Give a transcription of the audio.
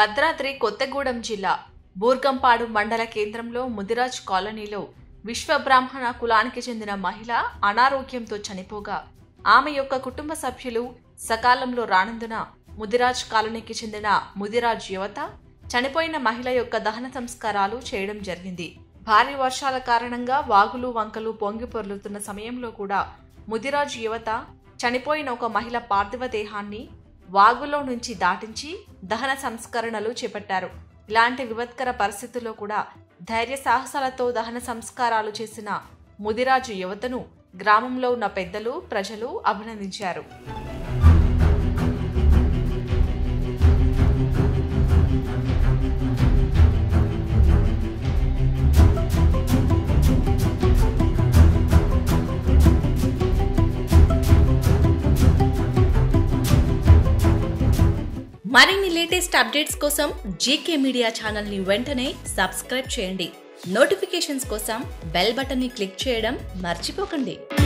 భద్రాద్రి కొత్తగూడెం జిల్లా బూర్గంపాడు మండల కేంద్రంలో ముదిరాజ్ కాలనీలో విశ్వబ్రాహ్మణ కులానికి చెందిన మహిళ అనారోగ్యంతో చనిపోగా ఆమె యొక్క కుటుంబ సభ్యులు సకాలంలో రానందున ముదిరాజ్ కాలనీకి చెందిన ముదిరాజ్ యువత చనిపోయిన మహిళ యొక్క దహన సంస్కారాలు చేయడం జరిగింది భారీ వర్షాల కారణంగా వాగులు వంకలు పొంగి పొర్లుతున్న సమయంలో కూడా ముదిరాజ్ యువత చనిపోయిన ఒక మహిళ పార్థివ దేహాన్ని వాగులో నుంచి దాటించి దహన సంస్కరణలు చేపట్టారు ఇలాంటి విపత్కర పరిస్థితుల్లో కూడా ధైర్య సాహసాలతో దహన సంస్కారాలు చేసిన ముదిరాజు యువతను గ్రామంలో ఉన్న పెద్దలు ప్రజలు అభినందించారు మరిన్ని లేటెస్ట్ అప్డేట్స్ కోసం జీకే మీడియా ఛానల్ని వెంటనే సబ్స్క్రైబ్ చేయండి నోటిఫికేషన్స్ కోసం బెల్ బటన్ని క్లిక్ చేయడం మర్చిపోకండి